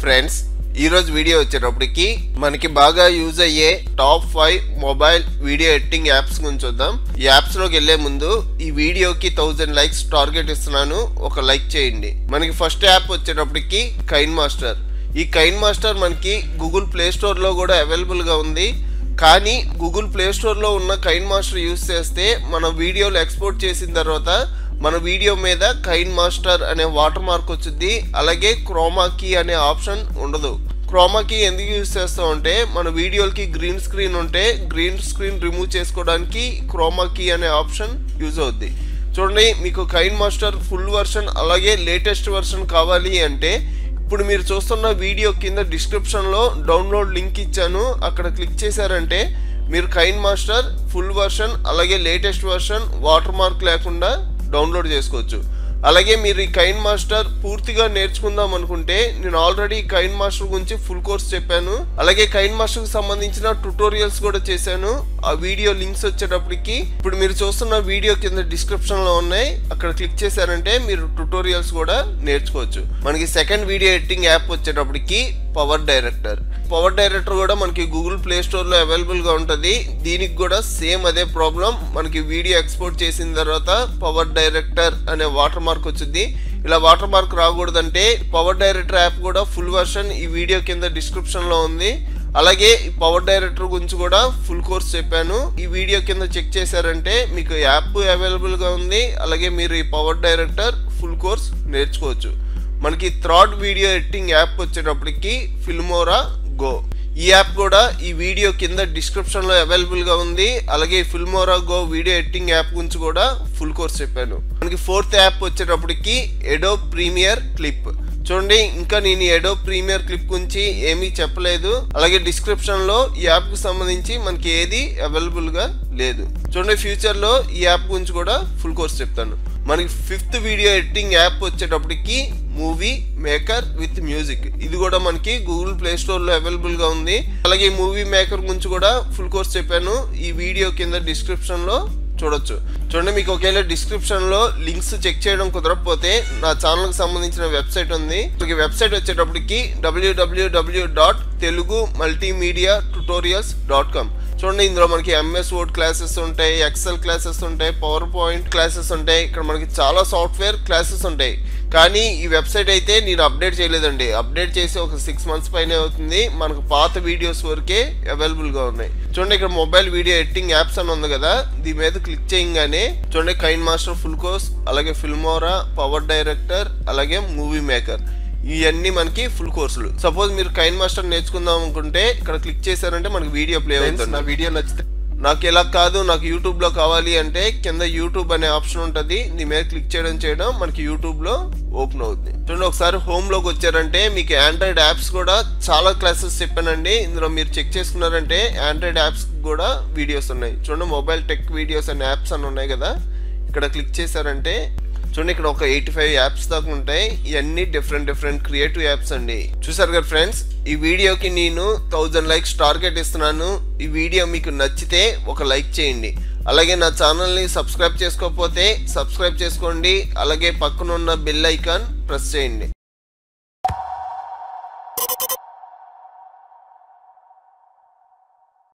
friends ఈ రోజు video వచ్చేటప్పటికి మనకి బాగా యూజ్ అయ్యే top five mobile video editing apps గురించి చూద్దాం ఈ యాప్స్ లోకి వెళ్లే ముందు ఈ వీడియోకి థౌజండ్ లైక్స్ టార్గెట్ ఇస్తున్నాను ఒక లైక్ చేయండి మనకి ఫస్ట్ యాప్ వచ్చేటప్పటికి కైన్ మాస్టర్ ఈ కైన్ మాస్టర్ మనకి గూగుల్ ప్లే స్టోర్ లో కూడా అవైలబుల్ గా ఉంది కానీ గూగుల్ ప్లే స్టోర్ లో ఉన్న కైన్ మాస్టర్ యూస్ చేస్తే మన వీడియోలు ఎక్స్పోర్ట్ చేసిన తర్వాత మన వీడియో మీద కైన్ మాస్టర్ అనే వాటర్ మార్క్ వచ్చింది అలాగే క్రోమా కీ అనే ఆప్షన్ ఉండదు క్రోమా కీ ఎందుకు యూస్ చేస్తాం అంటే మన వీడియోలకి గ్రీన్ స్క్రీన్ ఉంటే గ్రీన్ స్క్రీన్ రిమూవ్ చేసుకోవడానికి క్రోమా కీ అనే ఆప్షన్ యూజ్ అవుద్ది చూడండి మీకు కైన్ మాస్టర్ ఫుల్ వర్షన్ అలాగే లేటెస్ట్ వర్షన్ కావాలి అంటే ఇప్పుడు మీరు చూస్తున్న వీడియో కింద డిస్క్రిప్షన్లో డౌన్లోడ్ లింక్ ఇచ్చాను అక్కడ క్లిక్ చేశారంటే మీరు కైన్ మాస్టర్ ఫుల్ వర్షన్ అలాగే లేటెస్ట్ వర్షన్ వాటర్ మార్క్ లేకుండా డౌన్లోడ్ చేసుకోవచ్చు అలాగే మీరు ఈ కైన్ మాస్టర్ పూర్తిగా నేర్చుకుందాం అనుకుంటే నేను ఆల్రెడీ కైన్ మాస్టర్ గురించి ఫుల్ కోర్స్ చెప్పాను అలాగే కైన్ మాస్టర్ కి సంబంధించిన ట్యుటోరియల్స్ కూడా చేశాను ఆ వీడియో లింక్స్ వచ్చేటప్పటికి ఇప్పుడు మీరు చూస్తున్న వీడియో కింద డిస్క్రిప్షన్ లో ఉన్నాయి అక్కడ క్లిక్ చేశారంటే మీరు ట్యుటోరియల్స్ కూడా నేర్చుకోవచ్చు మనకి సెకండ్ వీడియో ఎడిటింగ్ యాప్ వచ్చేటప్పటికి పవర్ డైరెక్టర్ పవర్ డైరెక్టర్ కూడా మనకి గూగుల్ ప్లే స్టోర్ లో అవైలబుల్ గా ఉంటుంది దీనికి కూడా సేమ్ అదే ప్రాబ్లం మనకి వీడియో ఎక్స్పోర్ట్ చేసిన తర్వాత పవర్ డైరెక్టర్ అనే వాటర్ మార్క్ వచ్చింది ఇలా వాటర్ మార్క్ రాకూడదంటే పవర్ డైరెక్టర్ యాప్ కూడా ఫుల్ వర్షన్ ఈ వీడియో కింద డిస్క్రిప్షన్ లో ఉంది అలాగే ఈ పవర్ డైరెక్టర్ గురించి కూడా ఫుల్ కోర్స్ చెప్పాను ఈ వీడియో కింద చెక్ చేశారంటే మీకు యాప్ అవైలబుల్ గా ఉంది అలాగే మీరు ఈ పవర్ డైరెక్టర్ ఫుల్ కోర్స్ నేర్చుకోవచ్చు మనకి థర్డ్ వీడియో ఎడిటింగ్ యాప్ వచ్చేటప్పటికి ఫిల్మోరా గో ఈ యాప్ కూడా ఈ వీడియో కింద డిస్క్రిప్షన్ లో అవైలబుల్ గా ఉంది అలాగే Filmora go video editing app గురించి కూడా ఫుల్ కోర్స్ చెప్పాను మనకి ఫోర్త్ యాప్ వచ్చేటప్పటికి ఎడో ప్రీమియర్ క్లిప్ చూడండి ఇంకా నేను ఎడో ప్రీమియర్ క్లిప్ గురించి ఏమీ చెప్పలేదు అలాగే డిస్క్రిప్షన్ లో ఈ యాప్ కు సంబంధించి మనకి ఏది అవైలబుల్ గా లేదు చూడండి ఫ్యూచర్ లో ఈ యాప్ గురించి కూడా ఫుల్ కోర్స్ చెప్తాను మనకి ఫిఫ్త్ వీడియో ఎడిటింగ్ యాప్ వచ్చేటప్పటికి మూవీ మేకర్ విత్ మ్యూజిక్ ఇది కూడా మనకి గూగుల్ ప్లే స్టోర్ లో అవైలబుల్ గా ఉంది అలాగే మూవీ మేకర్ గురించి కూడా ఫుల్ కోర్స్ చెప్పాను ఈ వీడియో కింద డిస్క్రిప్షన్ లో చూడొచ్చు చూడండి మీకు ఒకవేళ డిస్క్రిప్షన్ లో లింక్స్ చెక్ చేయడం కుదరకపోతే నా ఛానల్ కి సంబంధించిన వెబ్సైట్ ఉంది ఈ వెబ్సైట్ వచ్చేటప్పటికి W W W dot Telugu multimedia tutorials dot com చూడండి ఇందులో మనకి ఎంఎస్ వర్డ్ క్లాసెస్ ఉంటాయి ఎక్సెల్ క్లాసెస్ ఉంటాయి పవర్ పాయింట్ క్లాసెస్ ఉంటాయి ఇక్కడ మనకి చాలా సాఫ్ట్వేర్ క్లాసెస్ ఉంటాయి కానీ ఈ వెబ్సైట్ అయితే నేను అప్డేట్ చేయలేదండి అప్డేట్ చేసి ఒక సిక్స్ మంత్స్ పైనే అవుతుంది మనకు పాత వీడియోస్ వరకే అవైలబుల్ గా ఉన్నాయి చూడండి ఇక్కడ మొబైల్ వీడియో ఎడిటింగ్ యాప్స్ అని ఉంది కదా దీని మీద క్లిక్ చేయగానే చూడండి కైన్ మాస్టర్ ఫుల్ కోర్స్ అలాగే ఫిల్మోరా పవర్ డైరెక్టర్ అలాగే మూవీ మేకర్ ఇవన్నీ మనకి ఫుల్ కోర్సులు సపోజ్ మీరు కైన్ మాస్టర్ నేర్చుకుందాం అనుకుంటే ఇక్కడ క్లిక్ చేశారంటే మనకి వీడియో ప్లే అవుతుంది నా వీడియో నచ్చితే నాకు ఎలా కాదు నాకు యూట్యూబ్ లో కావాలి అంటే కింద యూట్యూబ్ అనే ఆప్షన్ ఉంటుంది దీని మీద క్లిక్ చేయడం చేయడం మనకి యూట్యూబ్ లో ఓపెన్ అవుతుంది చూడండి ఒకసారి హోమ్ లోకి వచ్చారంటే మీకు ఆండ్రాయిడ్ యాప్స్ కూడా చాలా క్లాసెస్ చెప్పానండి ఇందులో మీరు చెక్ చేసుకున్నారంటే ఆండ్రాయిడ్ యాప్స్ కూడా వీడియోస్ ఉన్నాయి చూడండి మొబైల్ టెక్ వీడియోస్ అనే యాప్స్ అని ఉన్నాయి కదా ఇక్కడ క్లిక్ చేశారంటే చూడండి ఇక్కడ ఒక ఎయిటీ ఫైవ్ యాప్స్ దాకా ఉంటాయి ఇవన్నీ డిఫరెంట్ డిఫరెంట్ క్రియేటివ్ యాప్స్ అండి చూసారు కదా ఫ్రెండ్స్ ఈ వీడియోకి నేను థౌజండ్ లైక్స్ టార్గెట్ ఇస్తున్నాను ఈ వీడియో మీకు నచ్చితే ఒక లైక్ చేయండి అలాగే నా ఛానల్ని సబ్స్క్రైబ్ చేసుకోకపోతే సబ్స్క్రైబ్ చేసుకోండి అలాగే పక్కన ఉన్న బెల్ ఐకాన్ ప్రెస్ చేయండి